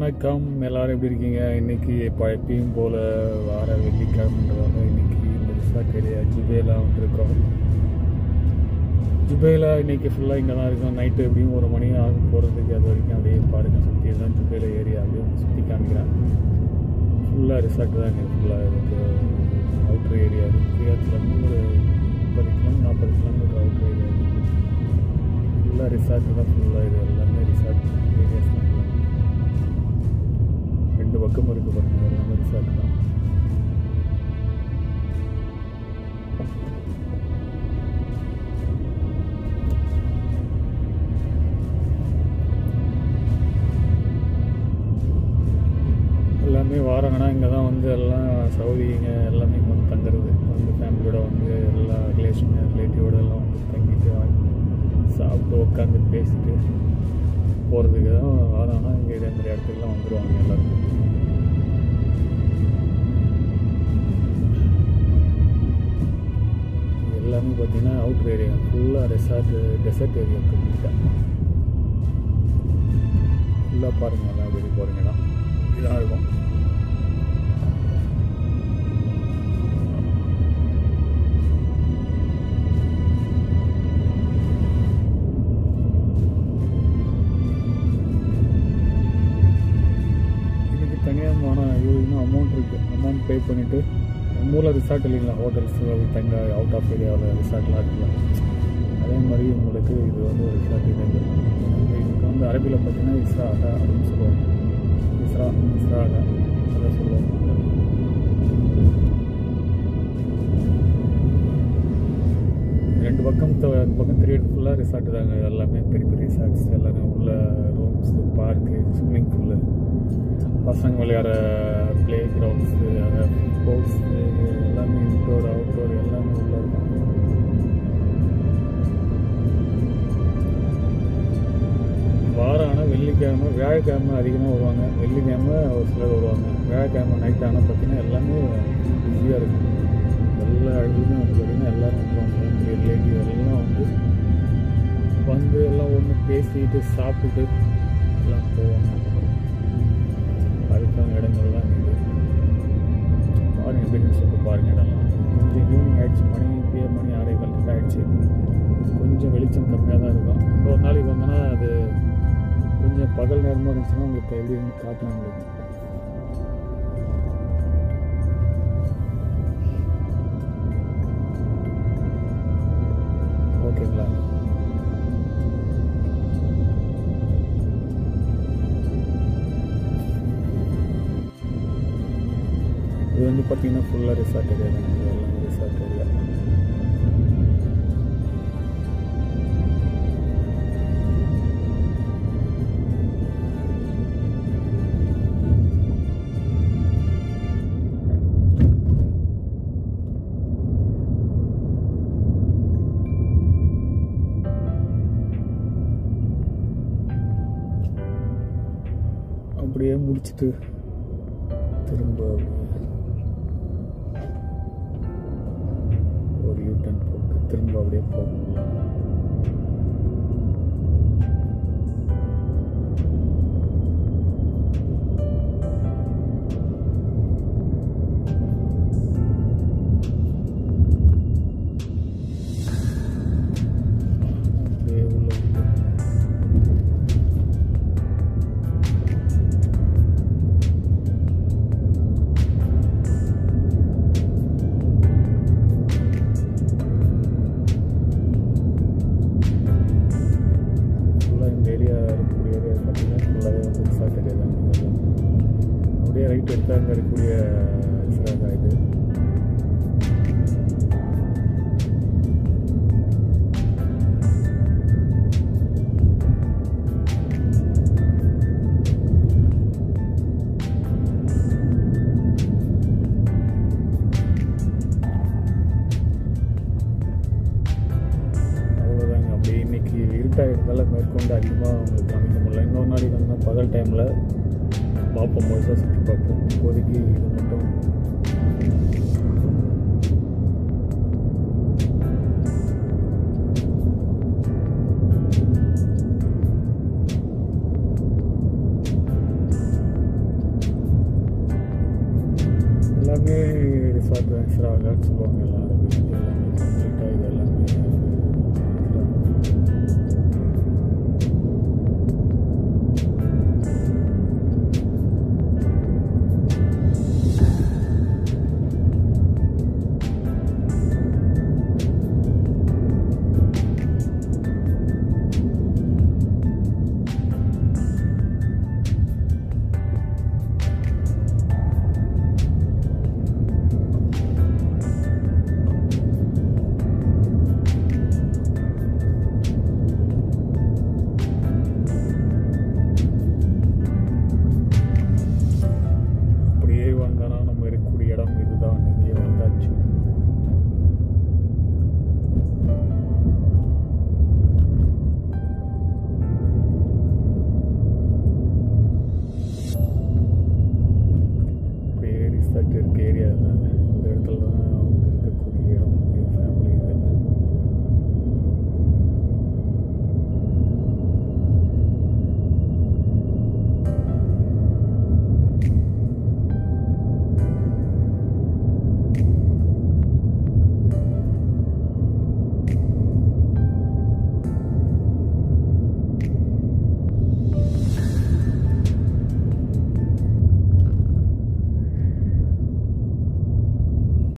வணக்கம் எல்லாரும் எப்படி இருக்கீங்க இன்னைக்கு இப்போ எப்பயும் போல் வார வெள்ளிக்கிழமைன்றதால இன்னைக்கு இந்த ரிசார்ட் ஏரியா ஜுபேலா வந்திருக்கோம் ஜுபேலா இன்னைக்கு ஃபுல்லாக இங்கே தான் இருக்கும் நைட்டு எப்படியும் ஒரு மணி ஆகும் போகிறதுக்கு அது வரைக்கும் அப்படியே பாருங்க சுற்றி தான் ஜுபேலா ஏரியா அப்படியே உங்களுக்கு சுற்றி காமிக்கிறேன் ஃபுல்லாக ரிசார்ட் தான் இங்கே ஃபுல்லாக இருக்கு அவுட்ரு ஏரியா கிரியாத்துலேருந்து ஒரு முப்பது கிலோமீட்டர் நாற்பது கிலோமீட்டர் அவுட்ரு ஏரியா ஃபுல்லாக ரிசார்ட் தான் ஃபுல்லாக இது எல்லாமே ரிசார்ட் ஏரியாஸ் தான் எல்லாம். ரெண்டு பக்கம் இருக்கு பாருங்க எல்லாமே ரிசார்ட் தான் எல்லாமே வாராங்கன்னா இங்கே தான் வந்து எல்லாம் சவுதிங்க எல்லாமே இங்கே வந்து தங்குறது வந்து ஃபேமிலியோட வந்து எல்லா ரிலேஷன் ரிலேட்டிவோட எல்லாம் வந்து தங்கிட்டு சாப்பிட்டு உட்காந்து பேசிட்டு போகிறதுக்கு தான் வாராங்கன்னா இங்கே இதே மாதிரி இடத்துக்குலாம் வந்துடுவாங்க எல்லாரும் இது எல்லாமே பார்த்தீங்கன்னா அவுட்ரு ஏரியா ஃபுல்லாக ரெசார்ட் டெசர்ட் ஏரியா கம்ப்ளீட்டாக ஃபுல்லாக பாருங்கள் எல்லாம் வெளியே போகிறீங்கன்னா இப்படிதான் இருக்கும் இதுக்கு தனியாக போனால் ஐயோ இன்னும் அமௌண்ட் இருக்குது அமௌண்ட் பே பண்ணிவிட்டு நம்ம ஊரில் ரிசார்ட் இல்லைங்களா ஹோட்டல்ஸ் தங்க அவுட் ஆஃப் ஏரியாவில் ரிசார்ட்லாம் இருக்குல்ல அதே மாதிரி உங்களுக்கு இது வந்து ஒரு ரிசார்ட் இதே மாதிரி நம்ம இதுக்கு வந்து அரபியில் பார்த்தீங்கன்னா இஸ்ரா அடா அப்படின்னு சொல்லுவாங்க இஸ்ரா இஸ்ரா அடா அதை சொல்லுவாங்க ரெண்டு பக்கம் த- ரெண்டு பக்கம் த்ரீட் ஃபுல்லாக ரிசார்ட் தாங்க இது எல்லாமே பெரிய பெரிய ரிசார்ட்ஸ் எல்லாமே உள்ள ரூம்ஸு பார்க்கு ஸ்விம்மிங் பூலு பசங்க விளையாடுற ப்ளே கிரவுண்ட்ஸு ஸ்போர்ட்ஸு எல்லாமே இன்டோர் அவுட்டோர் எல்லாமே உள்ள இருக்கும் வாரம் ஆனால் வெள்ளிக்கிழமை வியாழக்கிழமை அதிகமாக வருவாங்க வெள்ளிக்கிழமை ஒரு சிலர் வருவாங்க வியாழக்கிழமை நைட் ஆனால் பார்த்தீங்கன்னா எல்லாமே பிஸியாக இருக்கும் எல்லா இடத்துலையும் வந்து பார்த்தீங்கன்னா எல்லோரும் வந்துடுவாங்க ஃபேமிலி ரிலேட்டிவ் எல்லாம் வந்து வந்து எல்லாம் ஒன்று பேசிட்டு சாப்பிட்டுட்டு எல்லாம் போவாங்க அதுக்கான இடங்கள்லாம் இருக்குது பாருங்கள் எப்படின்னு சொல்லிட்டு பாருங்கள் இடம்லாம் கொஞ்சம் ஈவினிங் ஆயிடுச்சு மணி இப்பயே மணி ஆறே கால் ஆயிடுச்சு கொஞ்சம் வெளிச்சம் கம்மியாக தான் இருக்கும் இன்னொரு நாளைக்கு வந்தோன்னா அது கொஞ்சம் பகல் நேரமாக இருந்துச்சுன்னா உங்களுக்கு எப்படி இருந்து காட்டலாம் உங்களுக்கு ஓகேங்களா இது வந்து பார்த்தீங்கன்னா ஃபுல்லாக ரிசார்ட் ஏரியா தான் இது எல்லாமே ரிசார்ட் ஏரியா அப்படியே முடிச்சுட்டு திரும்ப ஒரு யூட்டன் போட்டு திரும்ப அப்படியே போகணும் அப்படியே உள்ள உள்ள ஃபுல்லாக இந்த ஏரியா இருக்கக்கூடிய ஏரியா பார்த்தீங்கன்னா ஃபுல்லாகவே வந்து ரிசார்ட் ஏரியா தான் இங்க எல்லாம். அப்படியே ரைட் எடுத்தால் அங்கே இருக்கக்கூடிய ரிசார்ட் தான் இது அவ்வளோதாங்க அப்படி இன்னைக்கு இருட்டாகிறதால மேற்கொண்டு அதிகமாக உங்களுக்கு காமிக்க முடியல இன்னொரு நாளைக்கு வந்து பகல் டைமில் பார்ப்போம் முழுசாக சுற்றி பார்ப்போம் இப்போதைக்கு இது மட்டும் எல்லாமே ரிசார்ட் தான் எக்ஸ்ட்ரா சொல்லுவாங்க எல்லாரும் எல்லாமே கம்ப்ளீட்டாக இது எல்லாமே